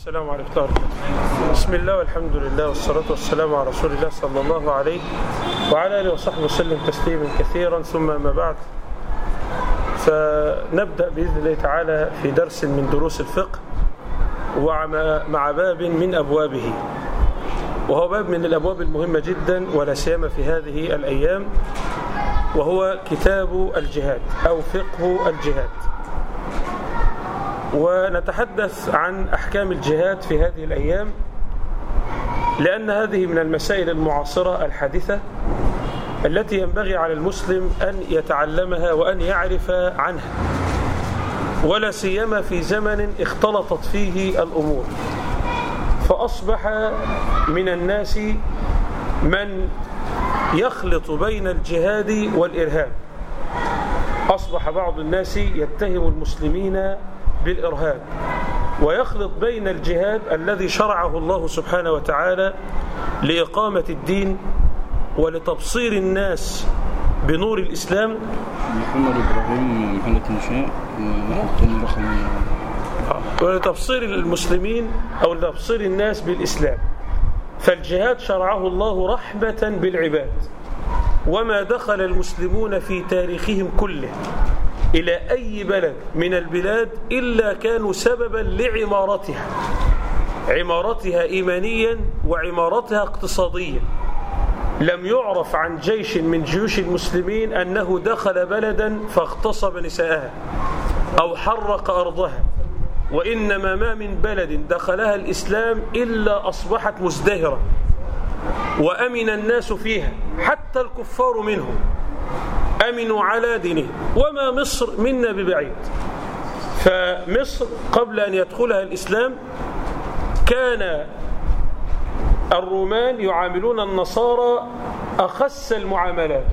السلام عليكم ورحمة الله وبركاته. بسم الله والحمد لله والصلاة والسلام على رسول الله صلى الله عليه وعلى آله وصحبه وسلم تسليما كثيرا ثم ما بعد فنبدأ بإذن الله تعالى في درس من دروس الفقه ومع باب من أبوابه وهو باب من الأبواب المهمة جدا ولا سيما في هذه الأيام وهو كتاب الجهاد أو فقه الجهاد ونتحدث عن أحكام الجهاد في هذه الأيام لأن هذه من المسائل المعاصرة الحادثة التي ينبغي على المسلم أن يتعلمها وأن يعرف عنها ولا سيما في زمن اختلطت فيه الأمور فأصبح من الناس من يخلط بين الجهاد والإرهاب أصبح بعض الناس يتهم المسلمين بالإرهاب ويخلط بين الجهاد الذي شرعه الله سبحانه وتعالى لإقامة الدين ولتبصير الناس بنور الإسلام محمد إبراهيم محمد نشاء وحط رقم ولتبصير المسلمين أو لتبصير الناس بالإسلام فالجهاد شرعه الله رحمة بالعباد وما دخل المسلمون في تاريخهم كله إلى أي بلد من البلاد إلا كانوا سببا لعمارتها عمارتها إيمانيا وعمارتها اقتصاديا لم يعرف عن جيش من جيوش المسلمين أنه دخل بلدا فاغتصب نساءها أو حرق أرضها وإنما ما من بلد دخلها الإسلام إلا أصبحت مزدهرة وأمن الناس فيها حتى الكفار منهم أمنوا على دينه وما مصر منا ببعيد فمصر قبل أن يدخلها الإسلام كان الرومان يعاملون النصارى أخس المعاملات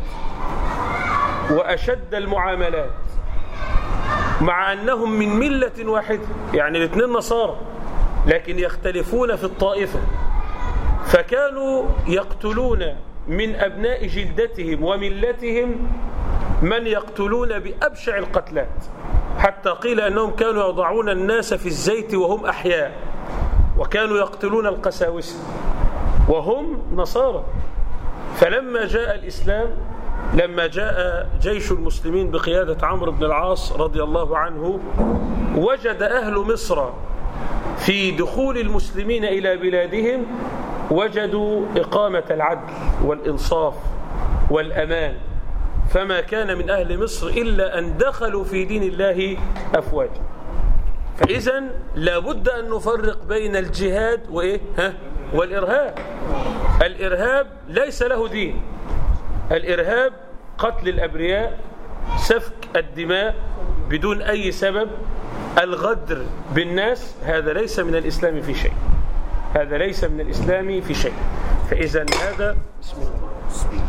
وأشد المعاملات مع أنهم من ملة واحدة يعني الاثنين نصارى لكن يختلفون في الطائفة فكانوا يقتلون من أبناء جلدتهم وملتهم من يقتلون بأبشع القتلات حتى قيل أنهم كانوا يضعون الناس في الزيت وهم أحياء وكانوا يقتلون القساوسة وهم نصارى فلما جاء الإسلام لما جاء جيش المسلمين بقيادة عمرو بن العاص رضي الله عنه وجد أهل مصر في دخول المسلمين إلى بلادهم وجدوا إقامة العدل والإنصاف والأمان فما كان من أهل مصر إلا أن دخلوا في دين الله أفواجا فإذا لابد أن نفرق بين الجهاد وإيه؟ ها؟ والإرهاب الإرهاب ليس له دين الإرهاب قتل الأبرياء سفك الدماء بدون أي سبب الغدر بالناس هذا ليس من الإسلام في شيء هذا ليس من الإسلام في شيء فإذا هذا بسم الله بسم الله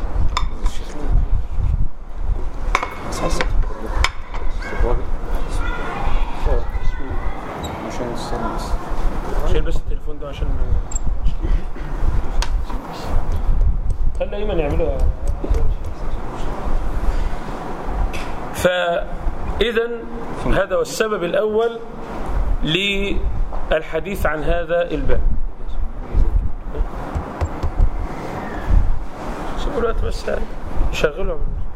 عشان السادس شيل بس التليفون ده عشان خلي ايمن يعملوها فاذا هذا هو السبب الاول للحديث عن هذا الباب سيبوا الوقت بس شغلهم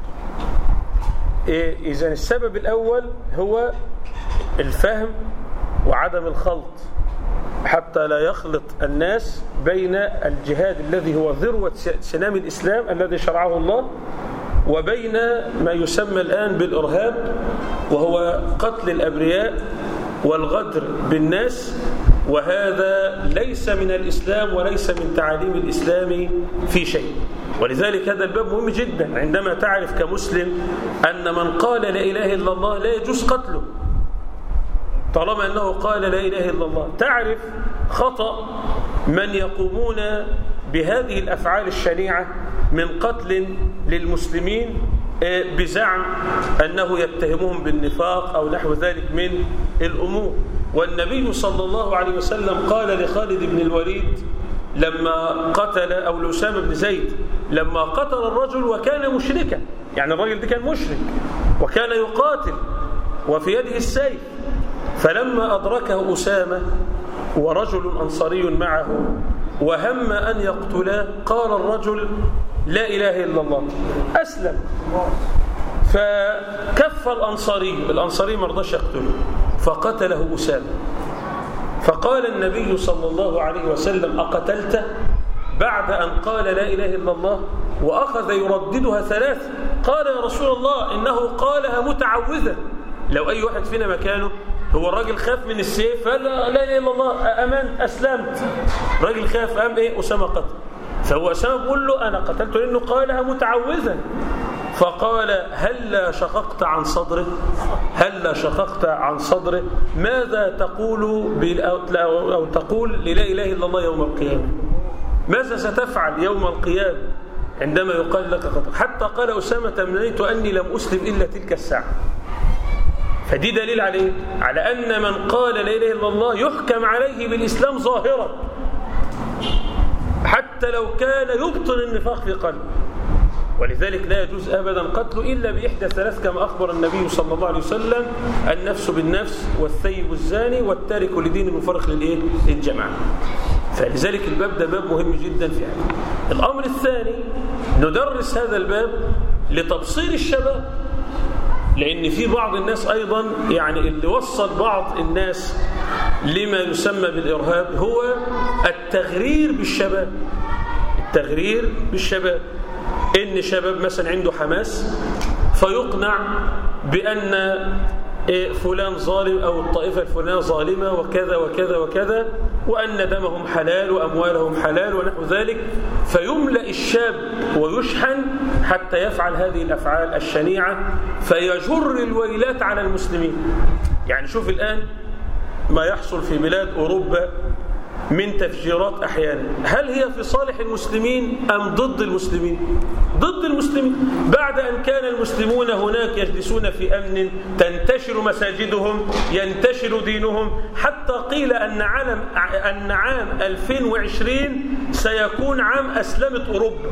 إيه اذا السبب الاول هو الفهم وعدم الخلط حتى لا يخلط الناس بين الجهاد الذي هو ذروة سنام الإسلام الذي شرعه الله وبين ما يسمى الآن بالإرهاب وهو قتل الأبرياء والغدر بالناس وهذا ليس من الإسلام وليس من تعاليم الإسلام في شيء ولذلك هذا الباب مهم جدا عندما تعرف كمسلم أن من قال لا إله إلا الله لا يجوز قتله طالما أنه قال لا إله إلا الله تعرف خطأ من يقومون بهذه الأفعال الشنيعة من قتل للمسلمين بزعم أنه يتهمهم بالنفاق أو نحو ذلك من الأمور والنبي صلى الله عليه وسلم قال لخالد بن الوليد لما قتل أو لأسامة بن زيد لما قتل الرجل وكان مشركا يعني الرجل ده كان مشرك وكان يقاتل وفي يده السيف فلما أدركه أسامة ورجل أنصاري معه وهم أن يقتلاه قال الرجل لا إله إلا الله أسلم فكف الأنصاري الأنصاري ما رضاش يقتله فقتله أسامة فقال النبي صلى الله عليه وسلم أقتلته بعد أن قال لا إله إلا الله وأخذ يرددها ثلاث قال يا رسول الله إنه قالها متعوذا لو أي واحد فينا مكانه هو الراجل خاف من السيف قال لا إله إلا الله أمان أسلمت الراجل خاف قام إيه أسامة قتل فهو أسامة بيقول له أنا قتلته لأنه قالها متعوذا فقال هلا شققت عن صدره هلا شققت عن صدره ماذا تقول أو تقول للا إله إلا الله يوم القيامة ماذا ستفعل يوم القيامة عندما يقال لك قتل حتى قال أسامة تمنيت أني لم أسلم إلا تلك الساعة فدي دليل عليه على أن من قال لا إله إلا الله يحكم عليه بالإسلام ظاهرا حتى لو كان يبطن النفاق في قلبه ولذلك لا يجوز أبدا قتله إلا بإحدى ثلاث كما أخبر النبي صلى الله عليه وسلم النفس بالنفس والثيب الزاني والتارك لدين المفرق للإيه؟ للجماعة فلذلك الباب ده باب مهم جدا في هذا الأمر الثاني ندرس هذا الباب لتبصير الشباب لأن في بعض الناس أيضا يعني اللي وصل بعض الناس لما يسمى بالإرهاب هو التغرير بالشباب التغرير بالشباب إن شباب مثلا عنده حماس فيقنع بأن فلان ظالم أو الطائفة الفلانية ظالمة وكذا وكذا وكذا وأن دمهم حلال وأموالهم حلال ونحو ذلك فيملأ الشاب ويشحن حتى يفعل هذه الأفعال الشنيعة فيجر الويلات على المسلمين يعني شوف الآن ما يحصل في بلاد أوروبا من تفجيرات أحيانا هل هي في صالح المسلمين أم ضد المسلمين ضد المسلمين بعد أن كان المسلمون هناك يجلسون في أمن تنتشر مساجدهم ينتشر دينهم حتى قيل أن عام, أن عام 2020 سيكون عام أسلمة أوروبا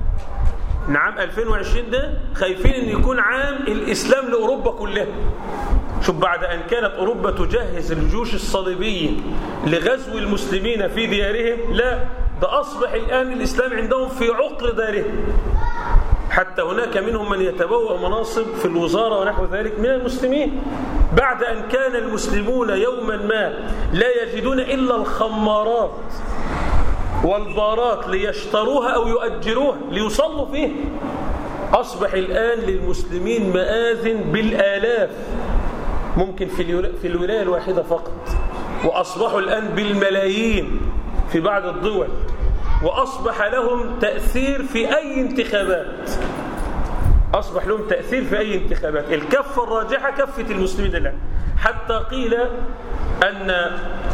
عام 2020 ده خايفين أن يكون عام الإسلام لأوروبا كلها شوف بعد أن كانت أوروبا تجهز الجيوش الصليبية لغزو المسلمين في ديارهم لا ده أصبح الآن الإسلام عندهم في عقر دارهم حتى هناك منهم من يتبوأ مناصب في الوزارة ونحو ذلك من المسلمين بعد أن كان المسلمون يوما ما لا يجدون إلا الخمارات والبارات ليشتروها أو يؤجروها ليصلوا فيها أصبح الآن للمسلمين مآذن بالآلاف ممكن في في الولاية الواحدة فقط وأصبحوا الآن بالملايين في بعض الدول وأصبح لهم تأثير في أي انتخابات أصبح لهم تأثير في أي انتخابات الكفة الراجحة كفة المسلمين الآن حتى قيل أن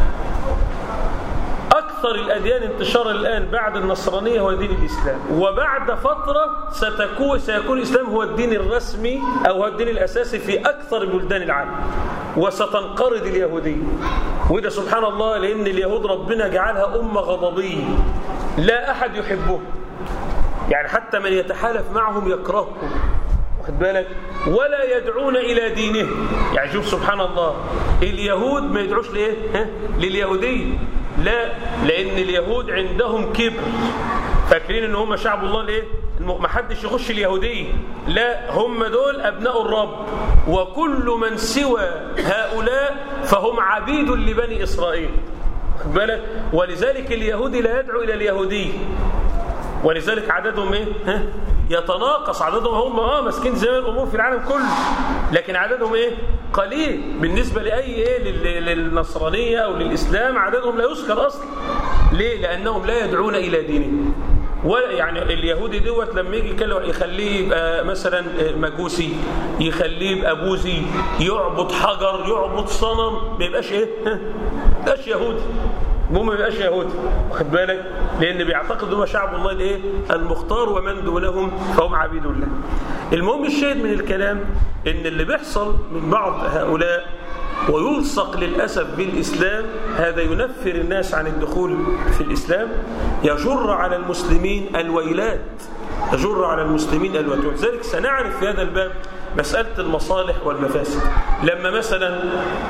أكثر الأديان انتشارا الآن بعد النصرانية هو دين الإسلام وبعد فترة ستكون سيكون الإسلام هو الدين الرسمي أو هو الدين الأساسي في أكثر بلدان العالم وستنقرض اليهودية وده سبحان الله لأن اليهود ربنا جعلها أمة غضبية لا أحد يحبه يعني حتى من يتحالف معهم يكرههم واخد بالك ولا يدعون إلى دينه يعني شوف سبحان الله اليهود ما يدعوش لإيه ها؟ لليهودية لا لأن اليهود عندهم كبر فاكرين ان هم شعب الله ليه ما حدش يخش اليهودية لا هم دول أبناء الرب وكل من سوى هؤلاء فهم عبيد لبني إسرائيل بالك ولذلك اليهودي لا يدعو إلى اليهودية ولذلك عددهم ايه ها؟ يتناقص عددهم هم اه ماسكين زي الامور في العالم كله لكن عددهم ايه قليل بالنسبه لاي ايه للنصرانيه او للاسلام عددهم لا يذكر اصلا ليه لانهم لا يدعون الى دينهم ولا يعني اليهودي دوت لما يجي يكلم يخليه يبقى مثلا مجوسي يخليه يبقى بوذي يعبد حجر يعبد صنم ما يبقاش ايه ما يبقاش يهودي المهم ما يبقاش يهودي واخد بالك لان بيعتقد هو شعب الله الايه المختار ومن دونهم فهم عبيد الله المهم الشاهد من الكلام ان اللي بيحصل من بعض هؤلاء ويلصق للأسف بالإسلام هذا ينفر الناس عن الدخول في الإسلام يجر على المسلمين الويلات يجر على المسلمين الويلات ولذلك سنعرف في هذا الباب مسألة المصالح والمفاسد لما مثلا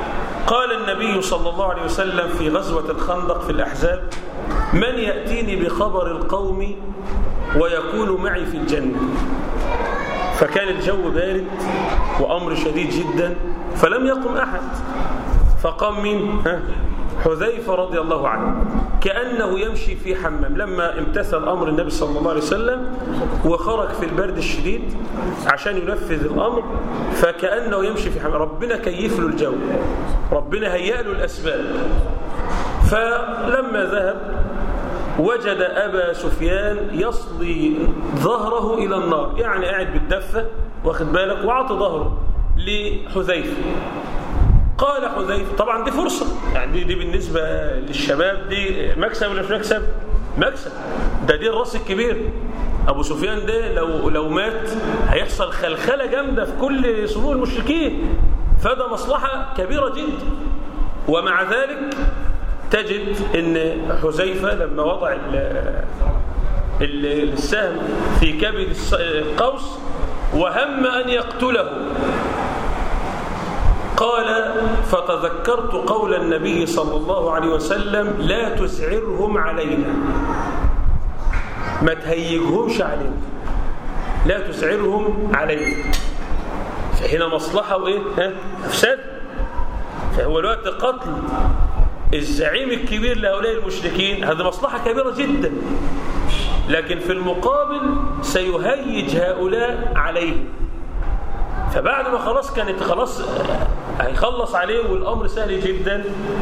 قال النبي صلى الله عليه وسلم في غزوة الخندق في الأحزاب من يأتيني بخبر القوم ويكون معي في الجنة فكان الجو بارد وأمر شديد جدا فلم يقم أحد فقام من ها حذيفة رضي الله عنه كأنه يمشي في حمام لما امتثل أمر النبي صلى الله عليه وسلم وخرج في البرد الشديد عشان ينفذ الأمر فكأنه يمشي في حمام ربنا كيف له الجو ربنا هيأ له الأسباب فلما ذهب وجد أبا سفيان يصلي ظهره إلى النار يعني قاعد بالدفة واخد بالك وعطى ظهره لحذيفة قال حذيفة طبعا دي فرصة يعني دي, دي بالنسبة للشباب دي مكسب ولا مش مكسب مكسب ده دي الراس الكبير أبو سفيان ده لو, لو مات هيحصل خلخلة جامدة في كل صفوف المشركين فده مصلحة كبيرة جدا ومع ذلك تجد ان حذيفة لما وضع السهم في كبد القوس وهم أن يقتله قال فتذكرت قول النبي صلى الله عليه وسلم لا تسعرهم علينا ما تهيجهمش علينا لا تسعرهم علينا فهنا مصلحة وإيه ها أفساد فهو الوقت قتل الزعيم الكبير لهؤلاء المشركين هذه مصلحة كبيرة جدا لكن في المقابل سيهيج هؤلاء عليه فبعد ما خلاص كانت خلاص هيخلص عليه والأمر سهل جدا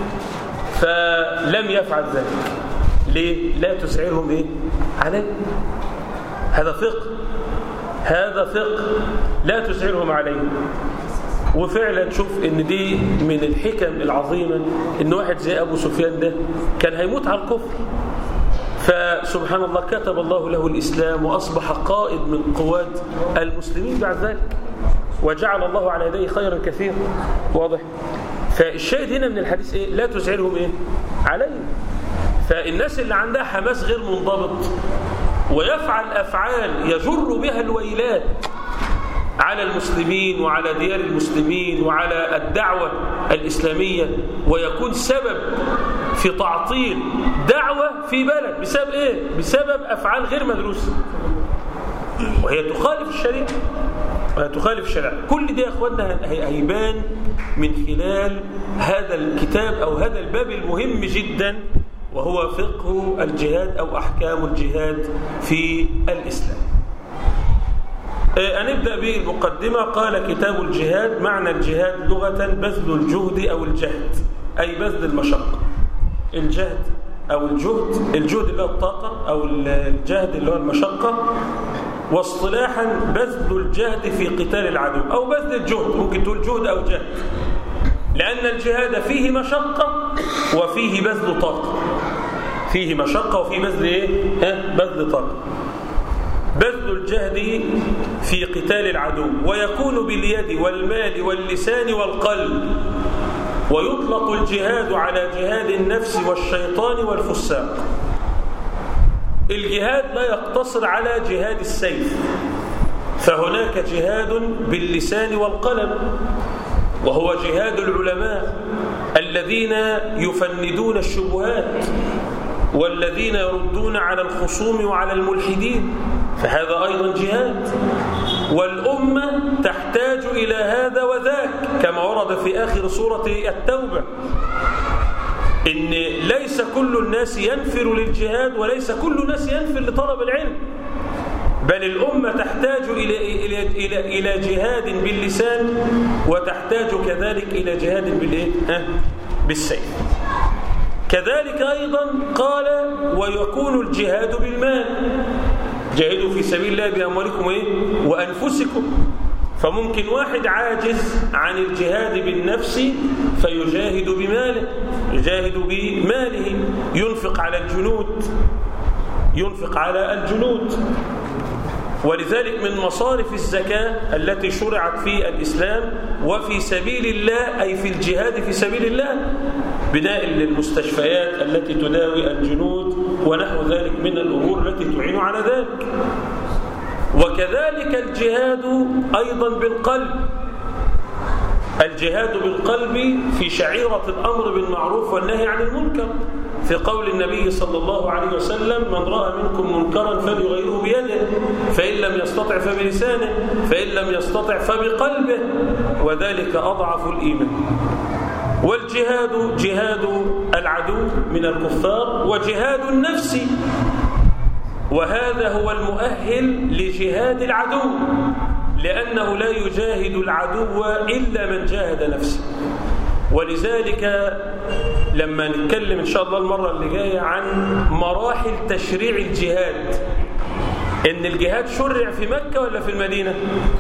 فلم يفعل ذلك ليه؟ لا تسعرهم إيه؟ عليه هذا فقه هذا فقه لا تسعرهم عليه وفعلا شوف ان دي من الحكم العظيمة ان واحد زي ابو سفيان ده كان هيموت على الكفر فسبحان الله كتب الله له الإسلام وأصبح قائد من قوات المسلمين بعد ذلك وجعل الله على يديه خيرا كثيرا واضح فالشاهد هنا من الحديث إيه؟ لا تزعرهم إيه؟ علينا فالناس اللي عندها حماس غير منضبط ويفعل أفعال يجر بها الويلات على المسلمين وعلى ديار المسلمين وعلى الدعوة الإسلامية ويكون سبب في تعطيل دعوة في بلد بسبب إيه؟ بسبب أفعال غير مدروسة وهي تخالف الشريعة وهي تخالف الشريعة كل دي يا أخواننا هيبان من خلال هذا الكتاب أو هذا الباب المهم جدا وهو فقه الجهاد أو أحكام الجهاد في الإسلام هنبدأ بالمقدمة قال كتاب الجهاد معنى الجهاد لغة بذل الجهد أو الجهد أي بذل المشقة الجهد أو الجهد الجهد اللي هو الطاقة أو الجهد اللي هو المشقة واصطلاحا بذل الجهد في قتال العدو أو بذل الجهد ممكن تقول جهد أو جهد لأن الجهاد فيه مشقة وفيه بذل طاقة فيه مشقة وفيه بذل إيه؟ ها؟ بذل طاقة بذل الجهد في قتال العدو ويكون باليد والمال واللسان والقلب ويطلق الجهاد على جهاد النفس والشيطان والفساق الجهاد لا يقتصر على جهاد السيف فهناك جهاد باللسان والقلم وهو جهاد العلماء الذين يفندون الشبهات والذين يردون على الخصوم وعلى الملحدين فهذا أيضا جهاد والأمة تحتاج إلى هذا وذاك كما ورد في آخر سورة التوبة إن ليس كل الناس ينفر للجهاد وليس كل الناس ينفر لطلب العلم بل الأمة تحتاج إلى, إلى, إلى, إلى جهاد باللسان وتحتاج كذلك إلى جهاد بالإيه؟ ها؟ بالسيف كذلك أيضا قال ويكون الجهاد بالمال جاهدوا في سبيل الله بأموالكم إيه؟ وأنفسكم فممكن واحد عاجز عن الجهاد بالنفس فيجاهد بماله يجاهد بماله ينفق على الجنود ينفق على الجنود ولذلك من مصارف الزكاة التي شرعت في الإسلام وفي سبيل الله أي في الجهاد في سبيل الله بناء للمستشفيات التي تداوي الجنود ونحو ذلك من الأمور التي تعين على ذلك وكذلك الجهاد أيضا بالقلب الجهاد بالقلب في شعيرة الأمر بالمعروف والنهي عن المنكر في قول النبي صلى الله عليه وسلم من رأى منكم منكرا فليغيره بيده فإن لم يستطع فبلسانه فإن لم يستطع فبقلبه وذلك أضعف الإيمان والجهاد جهاد العدو من الكفار وجهاد النفس وهذا هو المؤهل لجهاد العدو لأنه لا يجاهد العدو إلا من جاهد نفسه ولذلك لما نتكلم إن شاء الله المرة اللي جاية عن مراحل تشريع الجهاد إن الجهاد شرع في مكة ولا في المدينة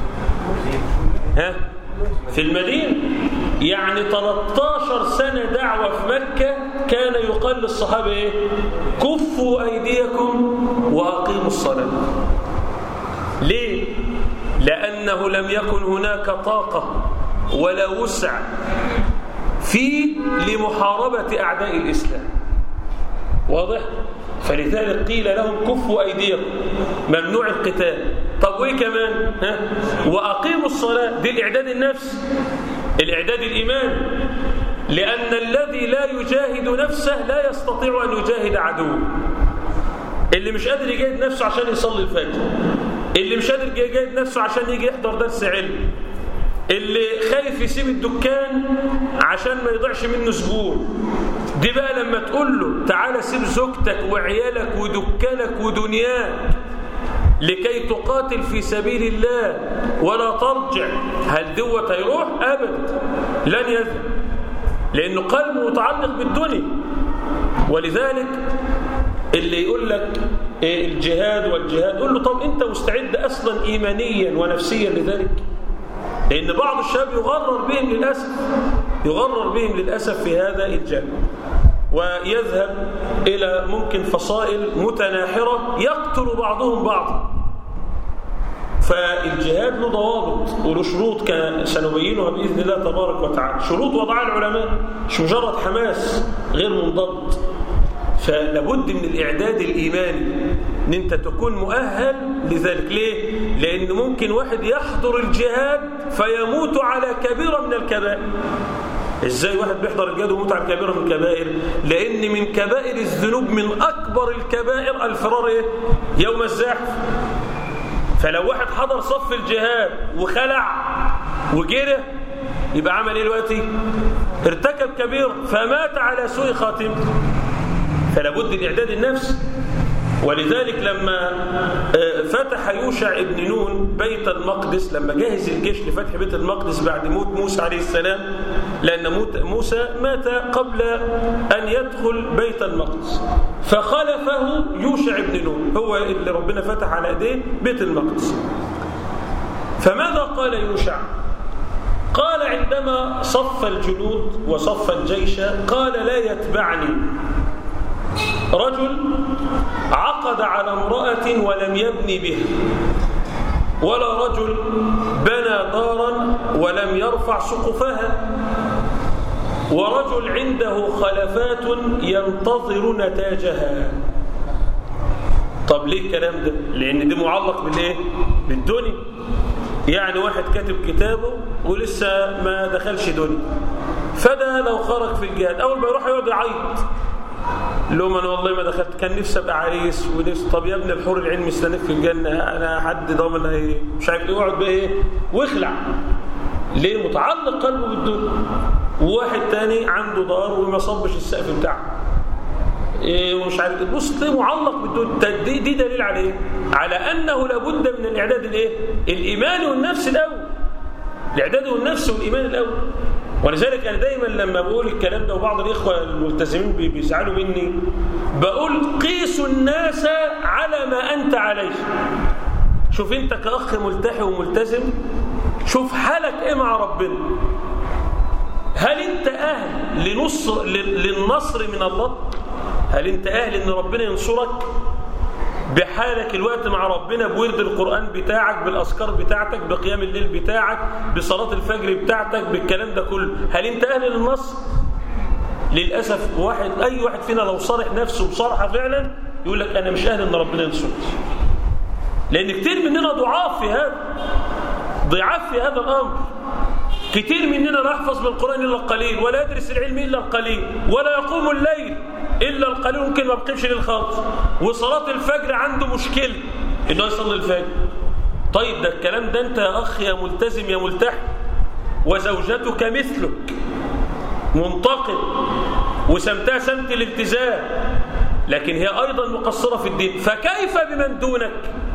ها في المدينة يعني 13 سنة دعوة في مكة كان يقال للصحابة إيه؟ كفوا أيديكم وأقيموا الصلاة ليه؟ لأنه لم يكن هناك طاقة ولا وسع في لمحاربة أعداء الإسلام واضح؟ فلذلك قيل لهم كفوا أيديكم ممنوع القتال طب وإيه كمان؟ ها؟ وأقيموا الصلاة دي الإعداد النفس الإعداد الإيمان لأن الذي لا يجاهد نفسه لا يستطيع أن يجاهد عدوه اللي مش قادر يجاهد نفسه عشان يصلي الفجر اللي مش قادر يجاهد نفسه عشان يجي يحضر درس علم اللي خايف يسيب الدكان عشان ما يضيعش منه زبون دي بقى لما تقول له تعالى سيب زوجتك وعيالك ودكانك ودنياك لكي تقاتل في سبيل الله ولا ترجع هل دوت هيروح ابدا لن يذهب لانه قلبه متعلق بالدنيا ولذلك اللي يقول لك إيه الجهاد والجهاد قول له طب انت مستعد اصلا ايمانيا ونفسيا لذلك لان بعض الشباب يغرر بهم للاسف يغرر بهم للاسف في هذا الجانب ويذهب الى ممكن فصائل متناحره يقتل بعضهم بعضا فالجهاد له ضوابط وله شروط سنبينها باذن الله تبارك وتعالى شروط وضعها العلماء مش مجرد حماس غير منضبط فلابد من الإعداد الإيماني ان انت تكون مؤهل لذلك ليه لان ممكن واحد يحضر الجهاد فيموت على كبيرة من الكبائر ازاي واحد بيحضر الجهاد ويموت على كبيرة من الكبائر لان من كبائر الذنوب من اكبر الكبائر الفرار ايه يوم الزحف فلو واحد حضر صف الجهاد وخلع وجره يبقى عمل ايه دلوقتي ارتكب كبير فمات على سوء خاتمه فلا بد الاعداد النفسي ولذلك لما فتح يوشع ابن نون بيت المقدس لما جهز الجيش لفتح بيت المقدس بعد موت موسى عليه السلام لأن موت موسى مات قبل أن يدخل بيت المقدس فخلفه يوشع ابن نون هو اللي ربنا فتح على ايديه بيت المقدس فماذا قال يوشع قال عندما صف الجنود وصف الجيش قال لا يتبعني رجل عقد على امرأة ولم يبني بها ولا رجل بنى دارا ولم يرفع سقفها ورجل عنده خلفات ينتظر نتاجها طب ليه الكلام ده لان ده معلق بالايه بالدنيا يعني واحد كاتب كتابه ولسه ما دخلش دنيا فده لو خرج في الجهاد اول ما يروح يقعد يعيط لو ما انا والله ما دخلت كان نفسي ابقى عريس ونفسي طب يا ابني الحور العين مستنيك في الجنه انا حد ضامن ايه مش عارف ايه يقعد بقى ايه واخلع ليه متعلق قلبه بالدنيا وواحد تاني عنده دار وما صبش السقف بتاعه إيه ومش عارف بص ده معلق بالدنيا دي, دي دليل على ايه على انه لابد من الاعداد الايه الايمان والنفس الاول الاعداد والنفس والايمان الاول ولذلك انا دايما لما بقول الكلام ده وبعض الاخوه الملتزمين بيزعلوا مني بقول قيسوا الناس على ما انت عليه شوف انت كاخ ملتحي وملتزم شوف حالك ايه مع ربنا هل انت اهل لنصر للنصر من الله هل انت اهل ان ربنا ينصرك بحالك الوقت مع ربنا بورد القرآن بتاعك بالأذكار بتاعتك بقيام الليل بتاعك بصلاة الفجر بتاعتك بالكلام ده كله هل انت أهل للنصر؟ للأسف واحد أي واحد فينا لو صارح نفسه بصراحة فعلا يقول لك أنا مش أهل أن ربنا ينصرني لأن كتير مننا ضعاف في هذا ضعاف في هذا الأمر كتير مننا لا يحفظ من القرآن إلا القليل ولا يدرس العلم إلا القليل ولا يقوم الليل إلا القليل ممكن ما بقيمش للخالص وصلاة الفجر عنده مشكلة إنه يصلي الفجر طيب ده الكلام ده أنت يا أخ يا ملتزم يا ملتحي وزوجتك مثلك منتقد وسمتها سمت الالتزام لكن هي أيضا مقصرة في الدين فكيف بمن دونك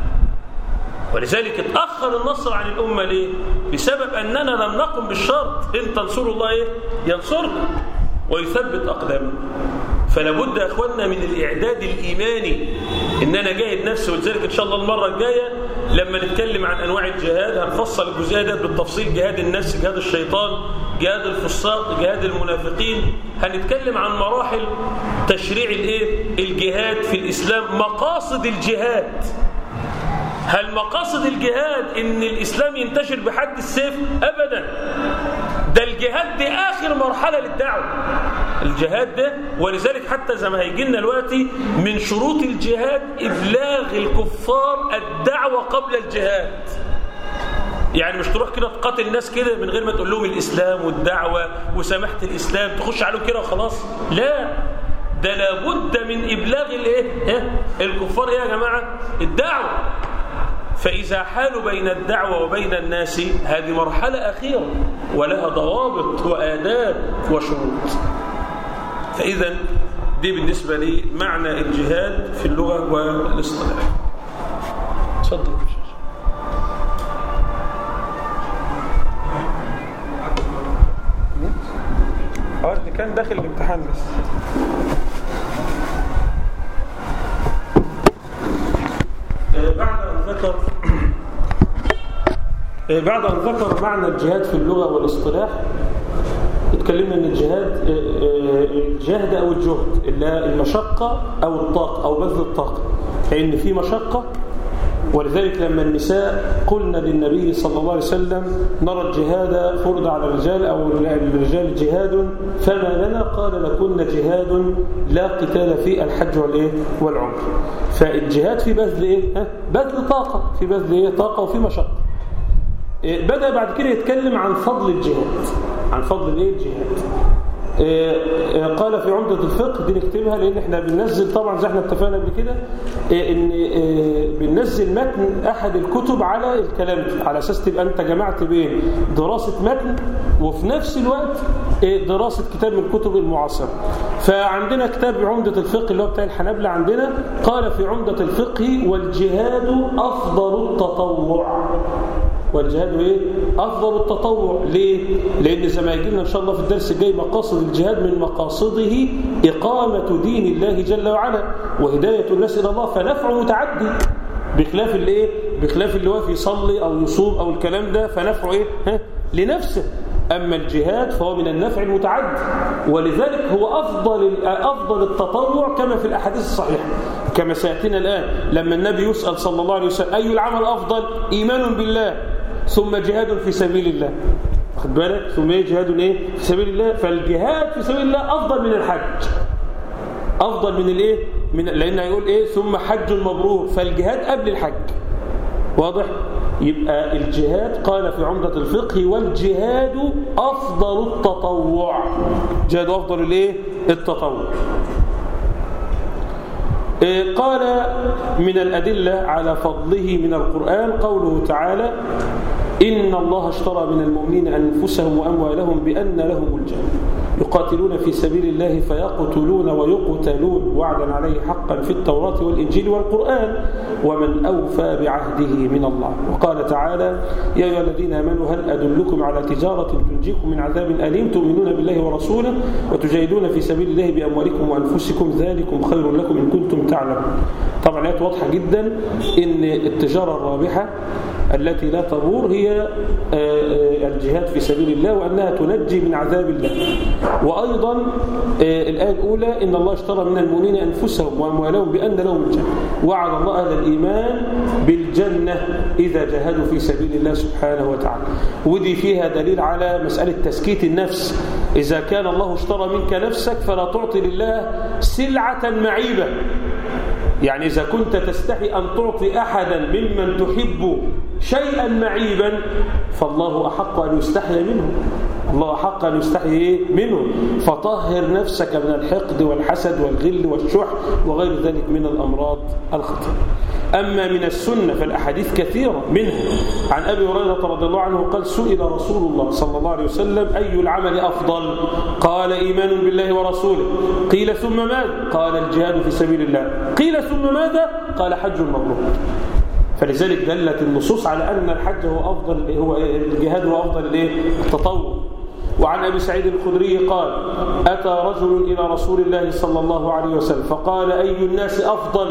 ولذلك اتأخر النصر عن الأمة ليه بسبب أننا لم نقم بالشرط إن تنصروا الله إيه؟ ينصركم ويثبت أقدامكم فلا بد يا اخواننا من الاعداد الايماني ان انا جاهد نفسي ولذلك ان شاء الله المره الجايه لما نتكلم عن انواع الجهاد هنفصل الجزئيه ديت بالتفصيل جهاد النفس جهاد الشيطان جهاد الفساق جهاد المنافقين هنتكلم عن مراحل تشريع الايه الجهاد في الاسلام مقاصد الجهاد هل مقاصد الجهاد ان الاسلام ينتشر بحد السيف ابدا ده الجهاد دي اخر مرحله للدعوه الجهاد ده ولذلك حتى زي ما هيجي لنا دلوقتي من شروط الجهاد ابلاغ الكفار الدعوه قبل الجهاد يعني مش تروح كده تقاتل الناس كده من غير ما تقول لهم الاسلام والدعوه وسماحه الاسلام تخش عليهم كده وخلاص لا ده لابد من ابلاغ الايه الكفار ايه يا جماعه الدعوه فإذا حال بين الدعوة وبين الناس هذه مرحلة أخيرة ولها ضوابط وآداب وشروط فإذا دي بالنسبة لي معنى الجهاد في اللغة والاصطلاح تفضل اه دي كان داخل الامتحان بس بعد أن ذكر بعد أن ذكر معنى الجهاد في اللغة والاصطلاح اتكلمنا ان الجهاد الجهد او الجهد اللي هي المشقة او الطاقة او بذل الطاقة لان في مشقة ولذلك لما النساء قلنا للنبي صلى الله عليه وسلم نرى الجهاد فرض على الرجال او الرجال جهاد فما لنا قال لكن جهاد لا قتال في الحج والايه والعمر فالجهاد في بذل ايه بذل طاقة في بذل ايه طاقة وفي مشقة بدأ بعد كده يتكلم عن فضل الجهاد عن فضل الايه الجهاد قال في عمدة الفقه دي نكتبها لان احنا بننزل طبعا زي احنا اتفقنا قبل كده ان بننزل متن احد الكتب على الكلام ده على اساس تبقى انت جمعت بين دراسة متن وفي نفس الوقت دراسة كتاب من الكتب المعاصرة فعندنا كتاب عمدة الفقه اللي هو بتاع الحنابلة عندنا قال في عمدة الفقه والجهاد أفضل التطوع والجهاد ايه افضل التطوع ليه لان زي ما يجي لنا ان شاء الله في الدرس الجاي مقاصد الجهاد من مقاصده اقامه دين الله جل وعلا وهدايه الناس الى الله فنفعه متعدي بخلاف الايه بخلاف اللي واقف يصلي او يصوم او الكلام ده فنفعه ايه ها لنفسه أما الجهاد فهو من النفع المتعدي ولذلك هو أفضل أفضل التطوع كما في الأحاديث الصحيحة كما سيأتينا الآن لما النبي يسأل صلى الله عليه وسلم أي العمل أفضل إيمان بالله ثم جهاد في سبيل الله واخد بالك ثم ايه جهاد ايه في سبيل الله فالجهاد في سبيل الله افضل من الحج افضل من الايه من لان هيقول ايه ثم حج مبرور فالجهاد قبل الحج واضح يبقى الجهاد قال في عمدة الفقه والجهاد أفضل التطوع جهاد أفضل الايه التطوع قال من الأدلة على فضله من القرآن قوله تعالى إن الله اشترى من المؤمنين أنفسهم وأموالهم بأن لهم الجنة يقاتلون في سبيل الله فيقتلون ويقتلون وعدا عليه حقا في التوراة والإنجيل والقرآن ومن أوفى بعهده من الله وقال تعالى يا أيها الذين آمنوا هل أدلكم على تجارة تنجيكم من عذاب أليم تؤمنون بالله ورسوله وتجاهدون في سبيل الله بأموالكم وأنفسكم ذلكم خير لكم إن كنتم تعلمون طبعا آيات واضحة جدا إن التجارة الرابحة التي لا تبور هي الجهاد في سبيل الله وأنها تنجي من عذاب الله وأيضا الآية الأولى إن الله اشترى من المؤمنين أنفسهم وأموالهم بأن لهم الجنة وعد الله أهل الإيمان بالجنة إذا جاهدوا في سبيل الله سبحانه وتعالى ودي فيها دليل على مسألة تسكيت النفس إذا كان الله اشترى منك نفسك فلا تعطي لله سلعة معيبة يعني إذا كنت تستحي أن تعطي أحدا ممن تحب شيئا معيبا فالله أحق أن يستحي منه الله أحق أن يستحي منه فطهر نفسك من الحقد والحسد والغل والشح وغير ذلك من الأمراض الخطيرة أما من السنة فالأحاديث كثيرة منها عن أبي هريرة رضي الله عنه قال سئل رسول الله صلى الله عليه وسلم أي العمل أفضل قال إيمان بالله ورسوله قيل ثم ماذا قال الجهاد في سبيل الله قيل ثم ماذا قال حج مبرور فلذلك دلت النصوص على أن الحج هو أفضل هو الجهاد هو أفضل الايه التطوع وعن أبي سعيد الخدري قال أتى رجل إلى رسول الله صلى الله عليه وسلم فقال أي الناس أفضل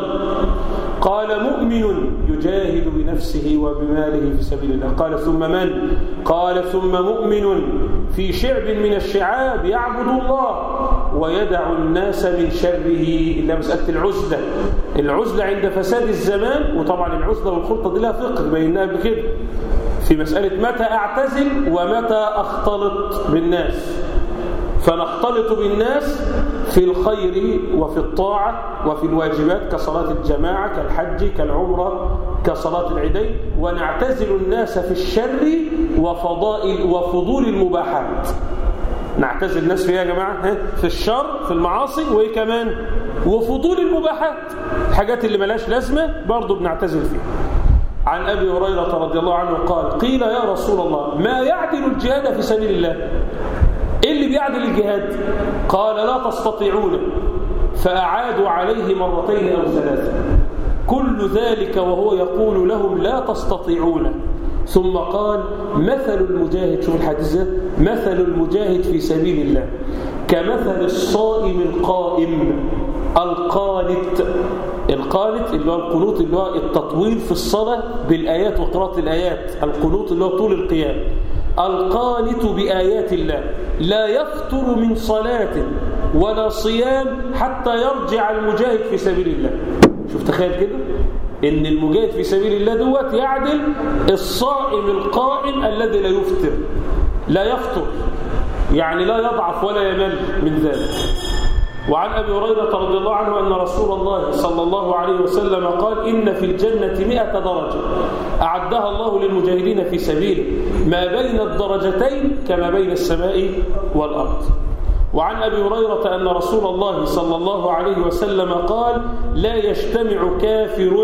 قال مؤمن يجاهد بنفسه وبماله في سبيل الله قال ثم من قال ثم مؤمن في شعب من الشعاب يعبد الله ويدع الناس من شره إلا مسألة العزلة العزلة عند فساد الزمان وطبعا العزلة والخلطة دي لها فقه بينها قبل كده في مسألة متى أعتزل ومتى أختلط بالناس فنختلط بالناس في الخير وفي الطاعة وفي الواجبات كصلاة الجماعة كالحج كالعمرة كصلاة العيدين ونعتزل الناس في الشر وفضائل وفضول المباحات نعتزل الناس فيها يا جماعة في الشر في المعاصي وإيه كمان وفضول المباحات الحاجات اللي ملاش لازمة برضو بنعتزل فيها عن أبي هريرة رضي الله عنه قال قيل يا رسول الله ما يعدل الجهاد في سبيل الله إيه اللي بيعدل الجهاد قال لا تستطيعون فأعادوا عليه مرتين أو ثلاثة كل ذلك وهو يقول لهم لا تستطيعون ثم قال مثل المجاهد شوف الحديث ده مثل المجاهد في سبيل الله كمثل الصائم القائم القانت القانت اللي هو القنوت اللي هو التطويل في الصلاة بالآيات وقراءة الآيات القنوت اللي هو طول القيام القانت بآيات الله لا يفتر من صلاة ولا صيام حتى يرجع المجاهد في سبيل الله شوف تخيل كده ان المجاهد في سبيل الله دوت يعدل الصائم القائم الذي لا يفطر لا يفطر يعني لا يضعف ولا يمل من ذلك وعن أبي هريرة رضي الله عنه أن رسول الله صلى الله عليه وسلم قال إن في الجنة مئة درجة أعدها الله للمجاهدين في سبيله ما بين الدرجتين كما بين السماء والأرض وعن أبي هريرة أن رسول الله صلى الله عليه وسلم قال لا يجتمع كافر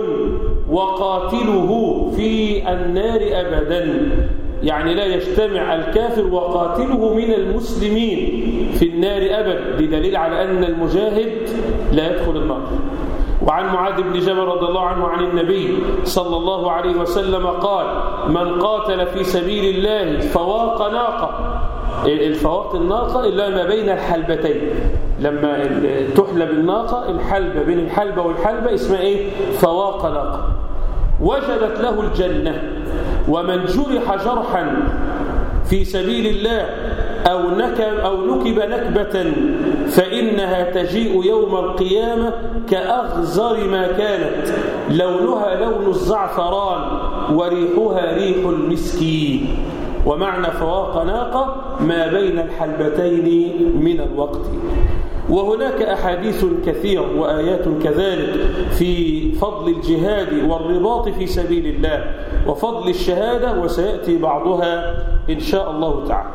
وقاتله في النار أبدا يعني لا يجتمع الكافر وقاتله من المسلمين في النار أبدا بدليل على أن المجاهد لا يدخل النار وعن معاذ بن جبل رضي الله عنه عن النبي صلى الله عليه وسلم قال من قاتل في سبيل الله فواق ناقة الفواق الناقة إلا ما بين الحلبتين لما تحلب الناقة الحلبة بين الحلبة والحلبة اسمها إيه فواق ناقة وجبت له الجنة ومن جرح جرحا في سبيل الله أو نكب, أو نكب نكبة فإنها تجيء يوم القيامة كأغزر ما كانت لونها لون الزعفران وريحها ريح المسكين ومعنى فواق ناقة ما بين الحلبتين من الوقت وهناك أحاديث كثيرة وآيات كذلك في فضل الجهاد والرباط في سبيل الله وفضل الشهادة وسيأتي بعضها إن شاء الله تعالى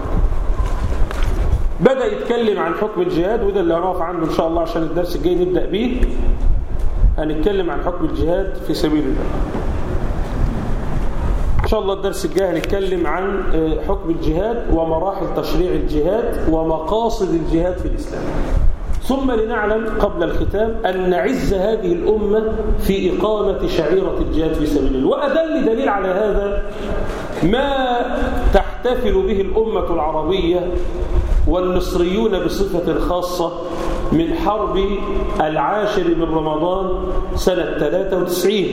بدأ يتكلم عن حكم الجهاد وده اللي هنقف عنه إن شاء الله عشان الدرس الجاي نبدأ به هنتكلم عن حكم الجهاد في سبيل الله إن شاء الله الدرس الجاي هنتكلم عن حكم الجهاد ومراحل تشريع الجهاد ومقاصد الجهاد في الإسلام ثم لنعلم قبل الختام أن نعز هذه الأمة في إقامة شعيرة الجهاد في سبيل الله وأدل دليل على هذا ما تحتفل به الأمة العربية والمصريون بصفة خاصة من حرب العاشر من رمضان سنة 93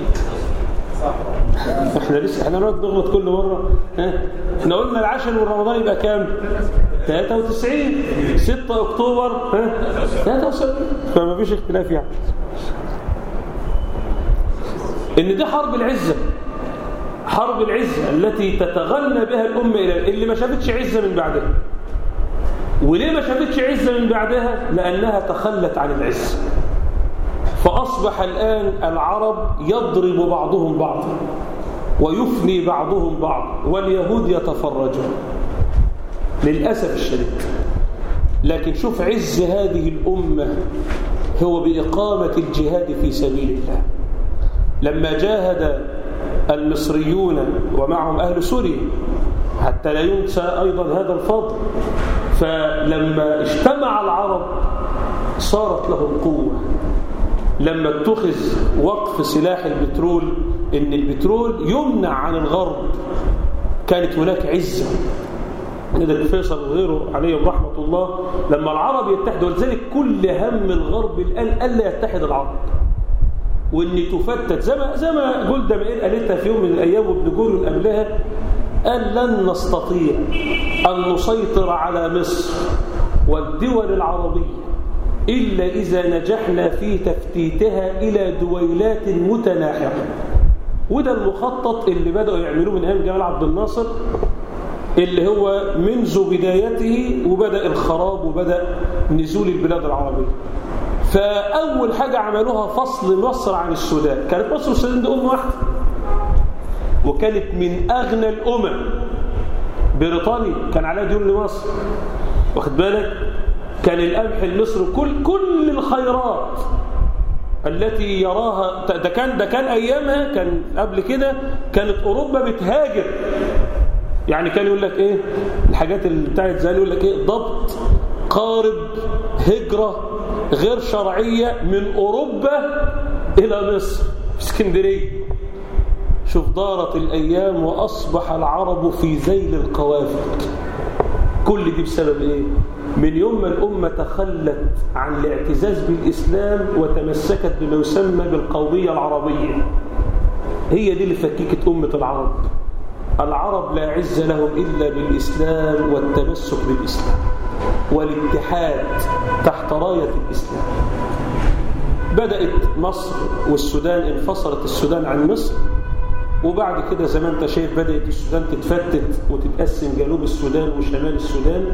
احنا لسه احنا نقعد نغلط كل مره ها احنا قلنا العاشر من رمضان يبقى كام 93 6 اكتوبر ها 73 فما فيش اختلاف يعني ان دي حرب العزه حرب العزه التي تتغنى بها الامه الى اللي ما شافتش عزه من بعدها وليه ما شافتش عزه من بعدها لانها تخلت عن العزه فأصبح الآن العرب يضرب بعضهم بعضا ويفني بعضهم بعض واليهود يتفرجون للأسف الشديد لكن شوف عز هذه الأمة هو بإقامة الجهاد في سبيل الله لما جاهد المصريون ومعهم أهل سوريا حتى لا ينسى أيضا هذا الفضل فلما اجتمع العرب صارت لهم قوة لما اتخذ وقف سلاح البترول ان البترول يمنع عن الغرب كانت هناك عزة كده فيصل وغيره عليهم رحمة الله لما العرب يتحدوا ولذلك كل هم الغرب الآن ألا يتحد العرب وان تفتت زي ما زي ما جولدا مائير قالتها في يوم من الايام وابن جول قبلها قال لن نستطيع ان نسيطر على مصر والدول العربيه الا اذا نجحنا في تفتيتها الى دويلات متناحره وده المخطط اللي بداوا يعملوه من ايام جمال عبد الناصر اللي هو منذ بدايته وبدا الخراب وبدا نزول البلاد العربيه فأول حاجة عملوها فصل مصر عن السودان كانت مصر والسودان دي أم واحدة وكانت من أغنى الأمم بريطانيا كان عليها ديون لمصر واخد بالك كان القمح المصري كل كل الخيرات التي يراها ده كان ده كان ايامها كان قبل كده كانت اوروبا بتهاجر يعني كان يقول لك ايه الحاجات اللي بتاعت زي يقول لك ايه ضبط قارب هجره غير شرعية من أوروبا إلى مصر في اسكندرية شوف دارت الأيام وأصبح العرب في ذيل القوافل كل دي بسبب إيه؟ من يوم ما الأمة تخلت عن الاعتزاز بالإسلام وتمسكت بما يسمى بالقومية العربية هي دي اللي فككت أمة العرب العرب لا عز لهم إلا بالإسلام والتمسك بالإسلام والاتحاد تحت راية الإسلام بدأت مصر والسودان انفصلت السودان عن مصر وبعد كده زي ما انت شايف بدأت السودان تتفتت وتتقسم جنوب السودان وشمال السودان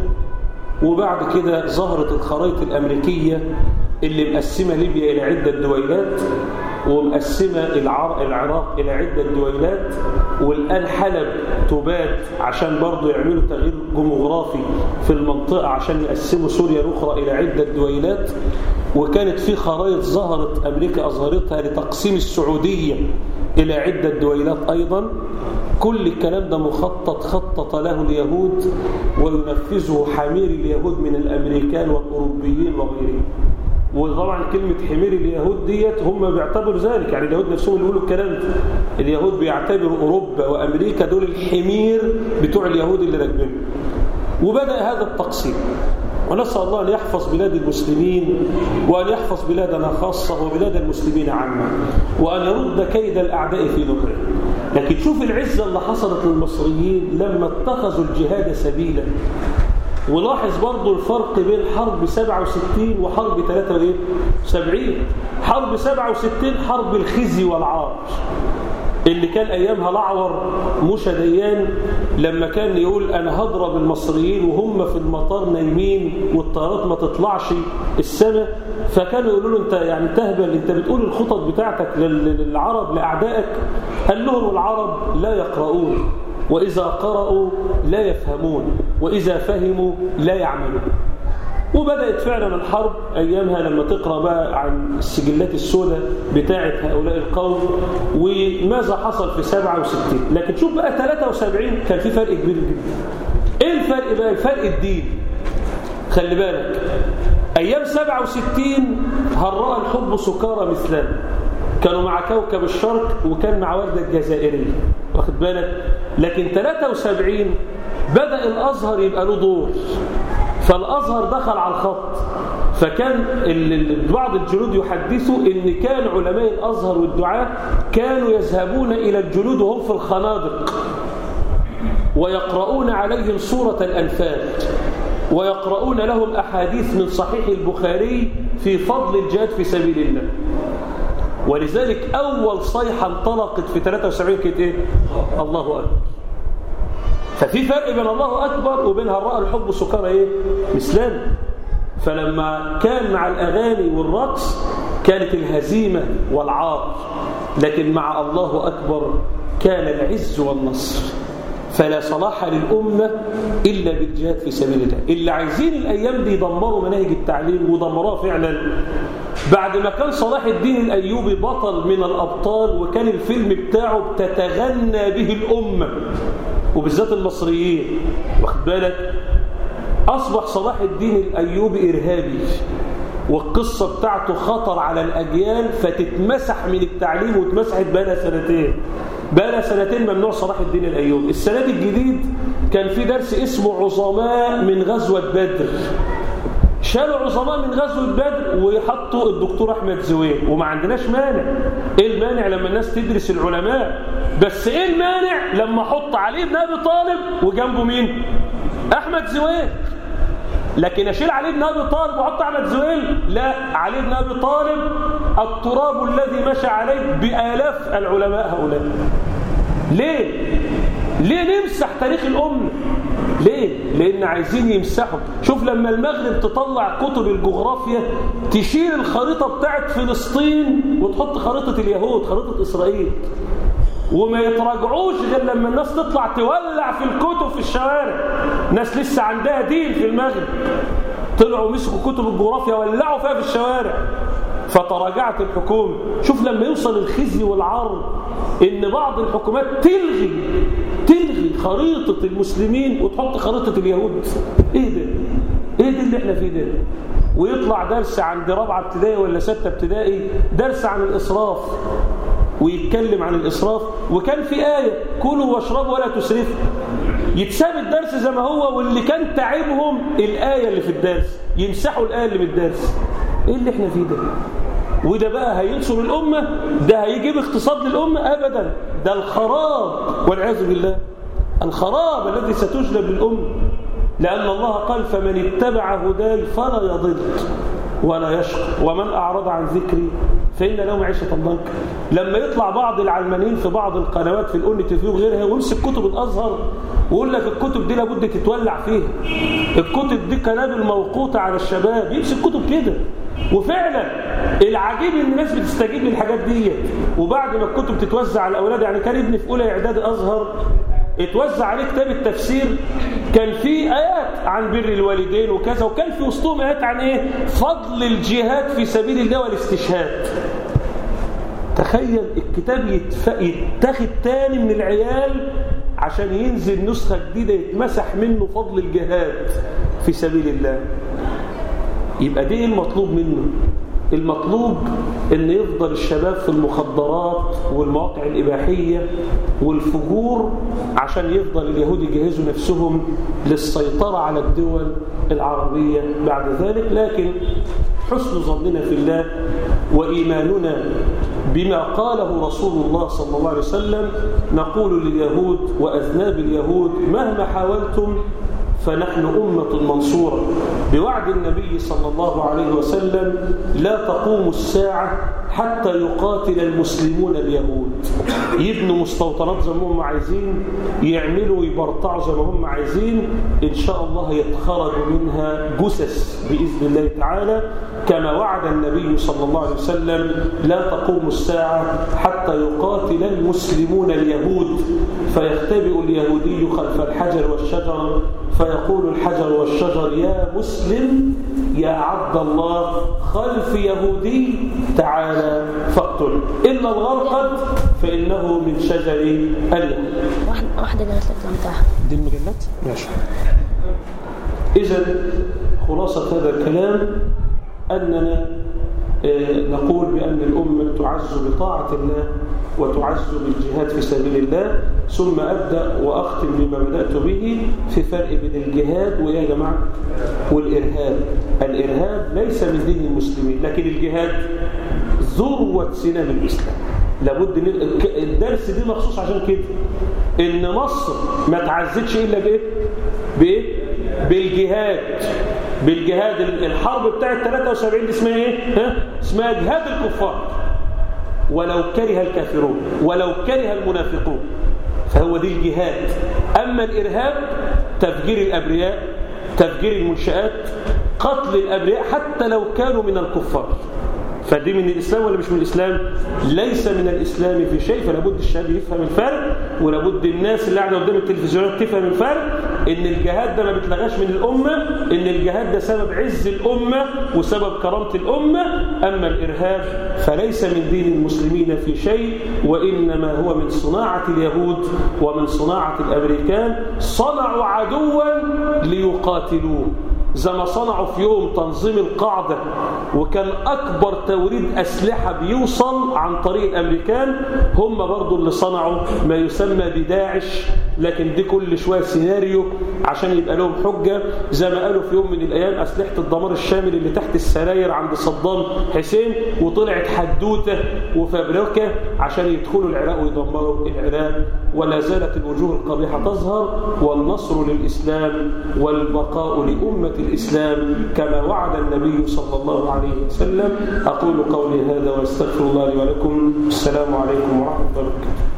وبعد كده ظهرت الخرائط الأمريكية اللي مقسمة ليبيا إلى عدة دويلات ومقسمة العراق إلى عدة دويلات والآن حلب تباد عشان برضو يعملوا تغيير جمغرافي في المنطقة عشان يقسموا سوريا الأخرى إلى عدة دويلات وكانت في خرائط ظهرت أمريكا أظهرتها لتقسيم السعودية إلى عدة دويلات أيضا كل الكلام ده مخطط خطط له اليهود وينفذه حمير اليهود من الأمريكان والأوروبيين وغيرهم وطبعا كلمة حمير اليهود ديت هم بيعتبروا ذلك يعني اليهود نفسهم اللي يقولوا الكلام ده اليهود بيعتبروا أوروبا وأمريكا دول الحمير بتوع اليهود اللي راكبين وبدأ هذا التقسيم ونسأل الله أن يحفظ بلاد المسلمين وأن يحفظ بلادنا خاصة وبلاد المسلمين عامة وأن يرد كيد الأعداء في ظهره لكن شوف العزة اللي حصلت للمصريين لما اتخذوا الجهاد سبيلا ولاحظ برضو الفرق بين حرب 67 وحرب 73 حرب 67 حرب الخزي والعار اللي كان أيامها الأعور موشى ديان لما كان يقول أنا هضرب المصريين وهم في المطار نايمين والطيارات ما تطلعش السماء فكانوا يقولوا له أنت يعني تهبل أنت بتقول الخطط بتاعتك للعرب لأعدائك قال لهم العرب لا يقرؤون وإذا قرأوا لا يفهمون وإذا فهموا لا يعملون وبدأت فعلا الحرب أيامها لما تقرأ بقى عن السجلات السوداء بتاعة هؤلاء القوم وماذا حصل في 67 لكن شوف بقى 73 كان في فرق كبير جدا إيه الفرق بقى الفرق الدين خلي بالك أيام 67 هراء الحب سكارى مثلنا كانوا مع كوكب الشرق وكان مع وردة الجزائرية واخد بالك لكن 73 بدأ الأزهر يبقى له دور فالأزهر دخل على الخط فكان بعض الجنود يحدثوا ان كان علماء الأزهر والدعاة كانوا يذهبون إلى الجنود وهم في الخنادق ويقرؤون عليهم سورة الأنفال ويقرؤون لهم أحاديث من صحيح البخاري في فضل الجهاد في سبيل الله ولذلك أول صيحة انطلقت في 73 كانت إيه؟ الله أكبر ففي فرق بين الله أكبر وبين هراء الحب سكر إيه؟ مثلان فلما كان مع الأغاني والرقص كانت الهزيمة والعار لكن مع الله أكبر كان العز والنصر فلا صلاح للأمة إلا بالجهاد في سبيل الله اللي عايزين الأيام دي يدمروا مناهج التعليم ودمروها فعلا بعد ما كان صلاح الدين الأيوبي بطل من الأبطال وكان الفيلم بتاعه بتتغنى به الأمة وبالذات المصريين واخد بالك أصبح صلاح الدين الأيوبي إرهابي والقصة بتاعته خطر على الأجيال فتتمسح من التعليم واتمسحت بقى سنتين بقى سنتين ممنوع صلاح الدين الأيوبي السنة دي الجديد كان في درس اسمه عظماء من غزوة بدر شالوا عظماء من غزوة بدر ويحطوا الدكتور أحمد زويل وما عندناش مانع إيه المانع لما الناس تدرس العلماء بس إيه المانع لما أحط علي بن أبي طالب وجنبه مين أحمد زويل لكن أشيل علي بن أبي طالب وأحط أحمد زويل لا علي بن أبي طالب التراب الذي مشى عليه بآلاف العلماء هؤلاء ليه؟ ليه نمسح تاريخ الأمة؟ ليه؟ لأن عايزين يمسحوا شوف لما المغرب تطلع كتب الجغرافيا تشيل الخريطة بتاعت فلسطين وتحط خريطة اليهود خريطة إسرائيل وما يتراجعوش غير لما الناس تطلع تولع في الكتب في الشوارع ناس لسه عندها دين في المغرب طلعوا مسكوا كتب الجغرافيا ولعوا فيها في الشوارع فتراجعت الحكومة شوف لما يوصل الخزي والعار ان بعض الحكومات تلغي تلغي خريطة المسلمين وتحط خريطة اليهود ايه ده ايه ده اللي احنا فيه ده ويطلع درس عند رابعة ابتدائي ولا ستة ابتدائي درس عن الإسراف ويتكلم عن الإسراف وكان في آية كلوا واشربوا ولا تسرفوا يتساب الدرس زي ما هو واللي كان تعبهم الآية اللي في الدرس يمسحوا الآية اللي في الدرس ايه اللي احنا فيه ده وده بقى هينصر الأمة ده هيجيب اقتصاد للأمة أبدا ده الخراب والعياذ بالله الخراب الذي ستجلب للأمة لأن الله قال فمن اتبع هداي فلا يضل ولا يشقى ومن أعرض عن ذكري فإن له معيشة ضنكا لما يطلع بعض العلمانيين في بعض القنوات في الأون تي في وغيرها ويمسك كتب الأزهر ويقول لك الكتب دي لابد تتولع فيها الكتب دي قنابل موقوتة على الشباب يمسك كتب كده وفعلا العجيب ان الناس بتستجيب للحاجات دي وبعد ما الكتب تتوزع على الاولاد يعني كان ابني في اولى اعداد ازهر اتوزع عليه كتاب التفسير كان فيه آيات عن بر الوالدين وكذا وكان في وسطهم آيات عن إيه فضل الجهاد في سبيل الله والاستشهاد تخيل الكتاب يتف... يتاخد تاني من العيال عشان ينزل نسخة جديدة يتمسح منه فضل الجهاد في سبيل الله يبقى دي المطلوب منه المطلوب ان يفضل الشباب في المخدرات والمواقع الإباحية والفجور عشان يفضل اليهود يجهزوا نفسهم للسيطرة على الدول العربية بعد ذلك لكن حسن ظننا في الله وإيماننا بما قاله رسول الله صلى الله عليه وسلم نقول لليهود وأذناب اليهود مهما حاولتم فنحن أمة منصورة بوعد النبي صلى الله عليه وسلم لا تقوم الساعة حتى يقاتل المسلمون اليهود يبنوا مستوطنات زي ما هم عايزين يعملوا يبرطعوا زي ما هم عايزين إن شاء الله يتخرج منها جثث بإذن الله تعالى كما وعد النبي صلى الله عليه وسلم لا تقوم الساعة حتى يقاتل المسلمون اليهود فيختبئ اليهودي خلف الحجر والشجر فيقول الحجر والشجر يا مسلم يا عبد الله خلف يهودي تعالى فاقتل إلا الغرقد فإنه من شجر اليهود واحد واحدة جابت لك بتاعها دي المجلات؟ ماشي إذا خلاصة هذا الكلام أننا نقول بأن الأمة تعز بطاعة الله وتعز بالجهاد في سبيل الله ثم أبدأ وأختم بما بدأت به في فرق بين الجهاد ويا جماعة والإرهاب الإرهاب ليس من دين المسلمين لكن الجهاد ذروة سنام الإسلام لابد الدرس دي مخصوص عشان كده إن مصر ما تعزتش إلا بإيه؟ بإيه؟ بالجهاد بالجهاد الحرب بتاعت 73 دي اسمها ايه ها اسمها جهاد الكفار ولو كره الكافرون ولو كره المنافقون فهو دي الجهاد اما الارهاب تفجير الابرياء تفجير المنشآت قتل الابرياء حتى لو كانوا من الكفار فدي من الإسلام ولا مش من الإسلام ليس من الإسلام في شيء فلا بد الشاب يفهم الفرق ولا بد الناس اللي قاعدة قدام التلفزيونات تفهم الفرق إن الجهاد ده ما بيتلغاش من الأمة إن الجهاد ده سبب عز الأمة وسبب كرامة الأمة أما الإرهاب فليس من دين المسلمين في شيء وإنما هو من صناعة اليهود ومن صناعة الأمريكان صنعوا عدوا ليقاتلوه زي ما صنعوا في يوم تنظيم القاعدة وكان أكبر توريد أسلحة بيوصل عن طريق الأمريكان هم برضو اللي صنعوا ما يسمى بداعش لكن دي كل شوية سيناريو عشان يبقى لهم حجة زي ما قالوا في يوم من الأيام أسلحة الدمار الشامل اللي تحت السراير عند صدام حسين وطلعت حدوتة وفبركة عشان يدخلوا العراق ويدمروا العراق ولا زالت الوجوه القبيحة تظهر والنصر للإسلام والبقاء لأمة الإسلام كما وعد النبي صلى الله عليه وسلم أقول قولي هذا واستغفر الله لي ولكم السلام عليكم ورحمة الله وبركاته